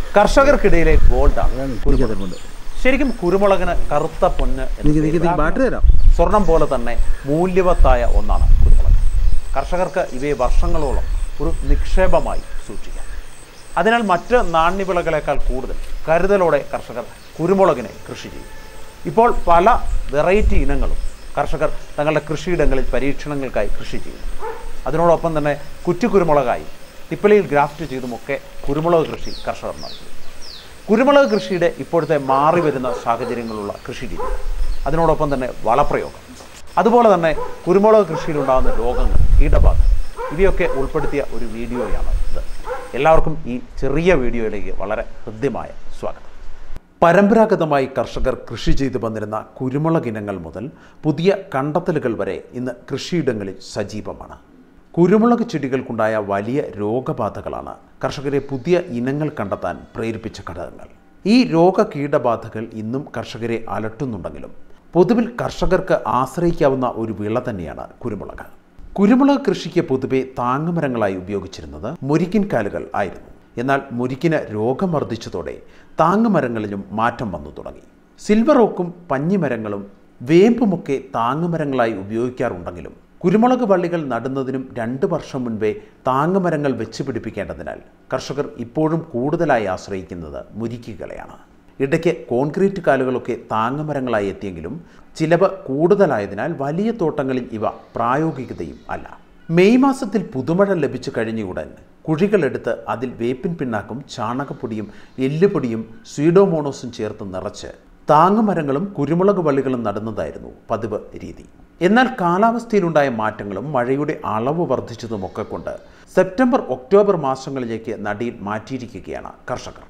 കർഷകർക്കിടയിലെ ഗോൾഡാണ് എനിക്കതുണ്ട് ശരിക്കും കുരുമുളകിന് കറുത്ത പൊന്ന് എന്ന് എനിക്ക് എനിക്ക് പേര്. ബാറ്ററി തരാം സ്വർണം പോലെ തന്നെ മൂല്യവത്തായ ഒന്നാണ് കുരുമുളക് കർഷകർക്ക് ഇവയെ വർഷങ്ങളോളം ഒരു നിക്ഷേപമായി സൂക്ഷിക്കാം അതിനാൽ മറ്റ് നാണ്യവിളകളേക്കാൾ കൂടുതൽ കരുതലോടെ കർഷകർ കുരുമുളകിനെ കൃഷി ചെയ്യും ഇപ്പോൾ പല വെറൈറ്റി ഇനങ്ങളും കർഷകർ തങ്ങളുടെ കൃഷിയിടങ്ങളിൽ പരീക്ഷണങ്ങൾക്കായി കൃഷി ചെയ്യുന്നു അതിനോടൊപ്പം തന്നെ കുറ്റിക്കുരുമുളകായി തിപ്പലിയിൽ ഗ്രാഫ്റ്റ് ചെയ്തുമൊക്കെ കുരുമുളക് കൃഷി കർഷകർ നടത്തുന്നു കുരുമുളക് കൃഷിയുടെ ഇപ്പോഴത്തെ മാറി വരുന്ന സാഹചര്യങ്ങളുള്ള കൃഷി രീതി അതിനോടൊപ്പം തന്നെ വളപ്രയോഗം അതുപോലെ തന്നെ കുരുമുളക് കൃഷിയിലുണ്ടാകുന്ന രോഗങ്ങൾ കീടബാധ ഇവയൊക്കെ ഉൾപ്പെടുത്തിയ ഒരു വീഡിയോയാണ് ഇത് എല്ലാവർക്കും ഈ ചെറിയ വീഡിയോയിലേക്ക് വളരെ ഹൃദ്യമായ സ്വാഗതം പരമ്പരാഗതമായി കർഷകർ കൃഷി ചെയ്തു വന്നിരുന്ന കുരുമുളക് ഇനങ്ങൾ മുതൽ പുതിയ കണ്ടെത്തലുകൾ വരെ ഇന്ന് കൃഷിയിടങ്ങളിൽ സജീവമാണ് കുരുമുളക് ചെടികൾക്കുണ്ടായ വലിയ രോഗബാധകളാണ് കർഷകരെ പുതിയ ഇനങ്ങൾ കണ്ടെത്താൻ പ്രേരിപ്പിച്ച ഘടകങ്ങൾ ഈ രോഗ കീടബാധകൾ ഇന്നും കർഷകരെ അലട്ടുന്നുണ്ടെങ്കിലും പൊതുവിൽ കർഷകർക്ക് ആശ്രയിക്കാവുന്ന ഒരു വിള തന്നെയാണ് കുരുമുളക് കുരുമുളക് കൃഷിക്ക് പൊതുവെ താങ്ങുമരങ്ങളായി ഉപയോഗിച്ചിരുന്നത് മുരിക്കിൻ കാലുകൾ ആയിരുന്നു എന്നാൽ മുരിക്കിന് രോഗം വർദ്ധിച്ചതോടെ താങ്ങുമരങ്ങളിലും മാറ്റം വന്നു തുടങ്ങി സിൽവർ ഓക്കും പഞ്ഞിമരങ്ങളും വേമ്പുമൊക്കെ താങ്ങുമരങ്ങളായി ഉപയോഗിക്കാറുണ്ടെങ്കിലും കുരുമുളക് വള്ളികൾ നടുന്നതിനും രണ്ട് വർഷം മുൻപേ താങ്ങുമരങ്ങൾ വെച്ച് പിടിപ്പിക്കേണ്ടതിനാൽ കർഷകർ ഇപ്പോഴും കൂടുതലായി ആശ്രയിക്കുന്നത് മുരിക്കുകളെയാണ് ഇടയ്ക്ക് കോൺക്രീറ്റ് കാലുകളൊക്കെ താങ്ങുമരങ്ങളായി എത്തിയെങ്കിലും ചിലവ് കൂടുതലായതിനാൽ വലിയ തോട്ടങ്ങളിൽ ഇവ പ്രായോഗികതയും അല്ല മെയ് മാസത്തിൽ പുതുമഴ ലഭിച്ചു കഴിഞ്ഞയുടൻ കുഴികളെടുത്ത് അതിൽ വേപ്പിൻ പിണ്ണാക്കും ചാണകപ്പൊടിയും എല്ലുപൊടിയും സ്വീഡോമോണോസും ചേർത്ത് നിറച്ച് താങ്ങുമരങ്ങളും കുരുമുളക് വള്ളികളും നടുന്നതായിരുന്നു പതിവ് രീതി എന്നാൽ കാലാവസ്ഥയിലുണ്ടായ മാറ്റങ്ങളും മഴയുടെ അളവ് വർദ്ധിച്ചതുമൊക്കെ കൊണ്ട് സെപ്റ്റംബർ ഒക്ടോബർ മാസങ്ങളിലേക്ക് നടിയിൽ മാറ്റിയിരിക്കുകയാണ് കർഷകർ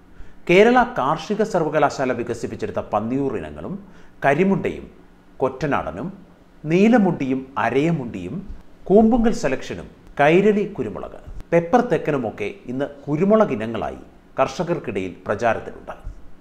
കേരള കാർഷിക സർവകലാശാല വികസിപ്പിച്ചെടുത്ത പന്നിയൂർ ഇനങ്ങളും കരിമുണ്ടയും കൊറ്റനാടനും നീലമുണ്ടിയും അരയമുണ്ടിയും കൂമ്പുങ്കൽ സെലക്ഷനും കൈരളി കുരുമുളക് പെപ്പർ തെക്കനുമൊക്കെ ഇന്ന് കുരുമുളക് ഇനങ്ങളായി കർഷകർക്കിടയിൽ പ്രചാരത്തിലുണ്ട്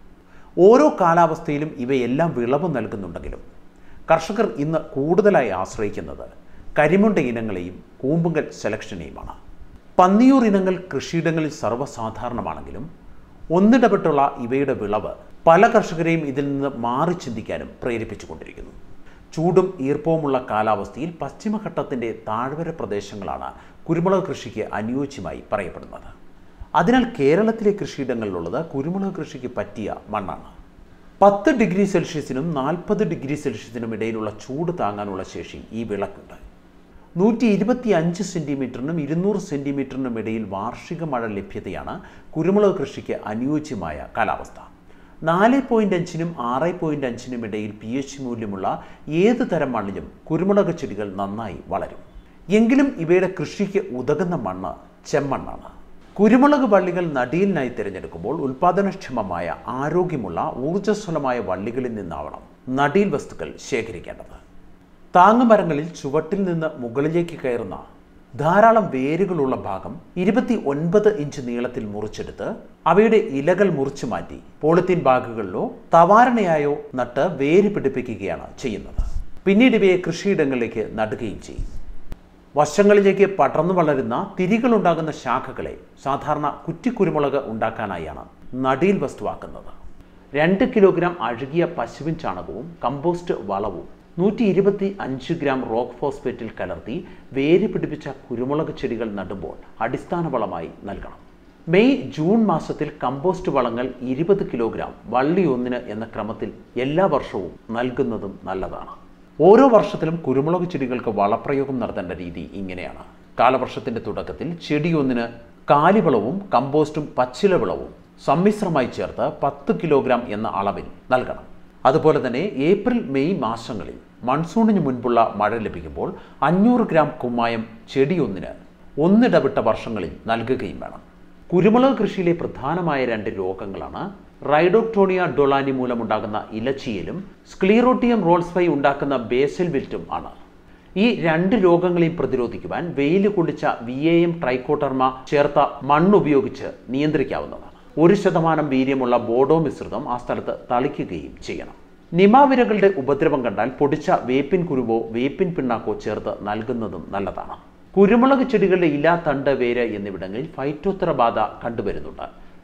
ഓരോ കാലാവസ്ഥയിലും ഇവയെല്ലാം വിളവ് നൽകുന്നുണ്ടെങ്കിലും കർഷകർ ഇന്ന് കൂടുതലായി ആശ്രയിക്കുന്നത് കരിമുണ്ട ഇനങ്ങളെയും കൂമ്പുങ്കൽ സെലക്ഷനെയുമാണ് പന്നിയൂർ ഇനങ്ങൾ കൃഷിയിടങ്ങളിൽ സർവ്വസാധാരണമാണെങ്കിലും ഒന്നിടപെട്ടുള്ള ഇവയുടെ വിളവ് പല കർഷകരെയും ഇതിൽ നിന്ന് മാറി ചിന്തിക്കാനും പ്രേരിപ്പിച്ചുകൊണ്ടിരിക്കുന്നു ചൂടും ഈർപ്പവുമുള്ള കാലാവസ്ഥയിൽ പശ്ചിമഘട്ടത്തിൻ്റെ താഴ്വര പ്രദേശങ്ങളാണ് കുരുമുളക് കൃഷിക്ക് അനുയോജ്യമായി പറയപ്പെടുന്നത് അതിനാൽ കേരളത്തിലെ കൃഷിയിടങ്ങളിലുള്ളത് കുരുമുളക് കൃഷിക്ക് പറ്റിയ മണ്ണാണ് പത്ത് ഡിഗ്രി സെൽഷ്യസിനും നാൽപ്പത് ഡിഗ്രി സെൽഷ്യസിനും ഇടയിലുള്ള ചൂട് താങ്ങാനുള്ള ശേഷി ഈ വിളക്കുണ്ട് നൂറ്റി ഇരുപത്തി അഞ്ച് സെൻറ്റിമീറ്ററിനും ഇരുന്നൂറ് സെൻറ്റിമീറ്ററിനും ഇടയിൽ വാർഷിക മഴ ലഭ്യതയാണ് കുരുമുളക് കൃഷിക്ക് അനുയോജ്യമായ കാലാവസ്ഥ നാല് പോയിൻ്റ് അഞ്ചിനും ആറ് പോയിൻ്റ് അഞ്ചിനും ഇടയിൽ പി എച്ച് മൂല്യമുള്ള ഏത് തരം മണ്ണിലും കുരുമുളക് ചെടികൾ നന്നായി വളരും എങ്കിലും ഇവയുടെ കൃഷിക്ക് ഉതകുന്ന മണ്ണ് ചെമ്മണ്ണാണ് കുരുമുളക് വള്ളികൾ നടിയിലിനായി തിരഞ്ഞെടുക്കുമ്പോൾ ഉൽപാദനക്ഷമമായ ആരോഗ്യമുള്ള ഊർജ്ജസ്വലമായ വള്ളികളിൽ നിന്നാവണം നടീൽ വസ്തുക്കൾ ശേഖരിക്കേണ്ടത് താങ്ങുമരങ്ങളിൽ ചുവട്ടിൽ നിന്ന് മുകളിലേക്ക് കയറുന്ന ധാരാളം വേരുകളുള്ള ഭാഗം ഇരുപത്തി ഒൻപത് ഇഞ്ച് നീളത്തിൽ മുറിച്ചെടുത്ത് അവയുടെ ഇലകൾ മുറിച്ചു മാറ്റി പോളിത്തീൻ ബാഗുകളിലോ തവാരണയായോ നട്ട് വേര് പിടിപ്പിക്കുകയാണ് ചെയ്യുന്നത് പിന്നീട് ഇവയെ കൃഷിയിടങ്ങളിലേക്ക് നടുകയും ചെയ്യും വശങ്ങളിലേക്ക് പടർന്നു വളരുന്ന തിരികളുണ്ടാകുന്ന ശാഖകളെ സാധാരണ കുറ്റിക്കുരുമുളക് ഉണ്ടാക്കാനായാണ് നടീൽ വസ്തുവാക്കുന്നത് രണ്ട് കിലോഗ്രാം അഴുകിയ പശുവിൻ ചാണകവും കമ്പോസ്റ്റ് വളവും നൂറ്റി ഇരുപത്തി അഞ്ച് ഗ്രാം റോക്ക് ഫോസ്ഫേറ്റിൽ കലർത്തി വേര് പിടിപ്പിച്ച കുരുമുളക് ചെടികൾ നടുമ്പോൾ അടിസ്ഥാന വളമായി നൽകണം മെയ് ജൂൺ മാസത്തിൽ കമ്പോസ്റ്റ് വളങ്ങൾ ഇരുപത് കിലോഗ്രാം വള്ളി ഒന്നിന് എന്ന ക്രമത്തിൽ എല്ലാ വർഷവും നൽകുന്നതും നല്ലതാണ് ഓരോ വർഷത്തിലും കുരുമുളക് ചെടികൾക്ക് വളപ്രയോഗം നടത്തേണ്ട രീതി ഇങ്ങനെയാണ് കാലവർഷത്തിന്റെ തുടക്കത്തിൽ ചെടി ഒന്നിന് കാലിവളവും കമ്പോസ്റ്റും പച്ചിലവിളവും സമ്മിശ്രമായി ചേർത്ത് പത്ത് കിലോഗ്രാം എന്ന അളവിൽ നൽകണം അതുപോലെ തന്നെ ഏപ്രിൽ മെയ് മാസങ്ങളിൽ മൺസൂണിന് മുൻപുള്ള മഴ ലഭിക്കുമ്പോൾ അഞ്ഞൂറ് ഗ്രാം കുമ്മായം ചെടിയൊന്നിന് ഒന്നിടവിട്ട വർഷങ്ങളിൽ നൽകുകയും വേണം കുരുമുളക് കൃഷിയിലെ പ്രധാനമായ രണ്ട് രോഗങ്ങളാണ് റൈഡോക്ടോണിയ ഡൊളാനി മൂലമുണ്ടാകുന്ന ഇലച്ചിയലും സ്ക്ലീറോട്ടിയം റോൾസ്ഫൈ ഉണ്ടാക്കുന്ന ബേസൽ വിൽറ്റും ആണ് ഈ രണ്ട് രോഗങ്ങളെയും പ്രതിരോധിക്കുവാൻ വെയിൽ കൊള്ളിച്ച വി എ എം ട്രൈക്കോട്ടർമ ചേർത്ത മണ്ണുപയോഗിച്ച് നിയന്ത്രിക്കാവുന്നതാണ് ഒരു ശതമാനം വീര്യമുള്ള ബോഡോ മിശ്രിതം ആ സ്ഥലത്ത് തളിക്കുകയും ചെയ്യണം നിമാവിരകളുടെ ഉപദ്രവം കണ്ടാൽ പൊടിച്ച വേപ്പിൻ കുരുവോ വേപ്പിൻ പിണ്ണാക്കോ ചേർത്ത് നൽകുന്നതും നല്ലതാണ് കുരുമുളക് ചെടികളുടെ ഇല തണ്ട് വേര് എന്നിവിടങ്ങളിൽ ഫൈറ്റോത്തറ ബാധ കണ്ടുവരുന്നുണ്ട്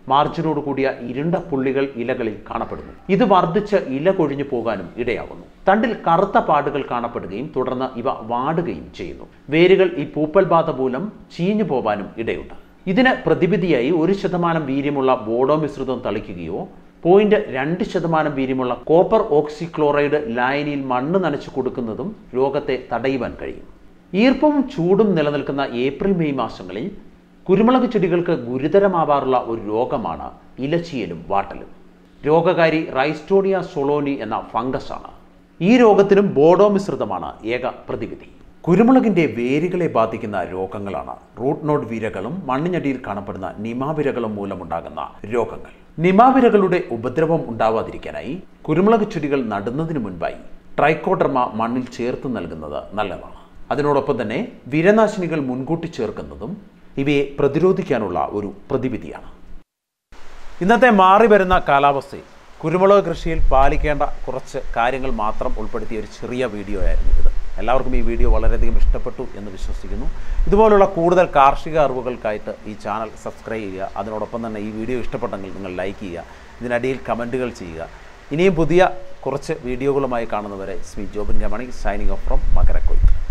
മാർജിനോട് കൂടിയ ഇരുണ്ട പുള്ളികൾ ഇലകളിൽ കാണപ്പെടുന്നു ഇത് വർദ്ധിച്ച് ഇല കൊഴിഞ്ഞു പോകാനും ഇടയാകുന്നു തണ്ടിൽ കറുത്ത പാടുകൾ കാണപ്പെടുകയും തുടർന്ന് ഇവ വാടുകയും ചെയ്യുന്നു വേരുകൾ ഈ പൂപ്പൽ ബാധ മൂലം ചീഞ്ഞു പോവാനും ഇടയുണ്ട് ഇതിന് പ്രതിവിധിയായി ഒരു ശതമാനം വീര്യമുള്ള ബോഡോ മിശ്രിതം തളിക്കുകയോ പോയിന്റ് രണ്ട് ശതമാനം വീര്യമുള്ള കോപ്പർ ഓക്സിക്ലോറൈഡ് ലായനിയിൽ മണ്ണ് നനച്ചു കൊടുക്കുന്നതും രോഗത്തെ തടയുവാൻ കഴിയും ഈർപ്പവും ചൂടും നിലനിൽക്കുന്ന ഏപ്രിൽ മെയ് മാസങ്ങളിൽ കുരുമുളക് ചെടികൾക്ക് ഗുരുതരമാവാറുള്ള ഒരു രോഗമാണ് ഇലച്ചിയലും വാട്ടലും രോഗകാരി റൈസ്റ്റോണിയ സൊളോനി എന്ന ഫംഗസ് ആണ് ഈ രോഗത്തിനും ബോഡോ മിശ്രിതമാണ് ഏക പ്രതിവിധി കുരുമുളകിന്റെ വേരുകളെ ബാധിക്കുന്ന രോഗങ്ങളാണ് റൂട്ട് നോഡ് വിരകളും മണ്ണിനടിയിൽ കാണപ്പെടുന്ന നിമാവിരകളും മൂലമുണ്ടാകുന്ന രോഗങ്ങൾ നിമാവിരകളുടെ ഉപദ്രവം ഉണ്ടാവാതിരിക്കാനായി കുരുമുളക് ചെടികൾ നടുന്നതിന് മുൻപായി ട്രൈക്കോഡർമ മണ്ണിൽ ചേർത്ത് നൽകുന്നത് നല്ലതാണ് അതിനോടൊപ്പം തന്നെ വിരനാശിനികൾ മുൻകൂട്ടി ചേർക്കുന്നതും ഇവയെ പ്രതിരോധിക്കാനുള്ള ഒരു പ്രതിവിധിയാണ് ഇന്നത്തെ മാറി വരുന്ന കാലാവസ്ഥയിൽ കുരുമുളക് കൃഷിയിൽ പാലിക്കേണ്ട കുറച്ച് കാര്യങ്ങൾ മാത്രം ഉൾപ്പെടുത്തിയ ഒരു ചെറിയ വീഡിയോ ആയിരുന്നു ഇത് എല്ലാവർക്കും ഈ വീഡിയോ വളരെയധികം ഇഷ്ടപ്പെട്ടു എന്ന് വിശ്വസിക്കുന്നു ഇതുപോലുള്ള കൂടുതൽ കാർഷിക അറിവുകൾക്കായിട്ട് ഈ ചാനൽ സബ്സ്ക്രൈബ് ചെയ്യുക അതിനോടൊപ്പം തന്നെ ഈ വീഡിയോ ഇഷ്ടപ്പെട്ടെങ്കിൽ നിങ്ങൾ ലൈക്ക് ചെയ്യുക ഇതിനടിയിൽ കമൻറ്റുകൾ ചെയ്യുക ഇനിയും പുതിയ കുറച്ച് വീഡിയോകളുമായി കാണുന്നവരെ സ്മി Jobin Ramani signing off from മകരക്കൊയ്ത്ത്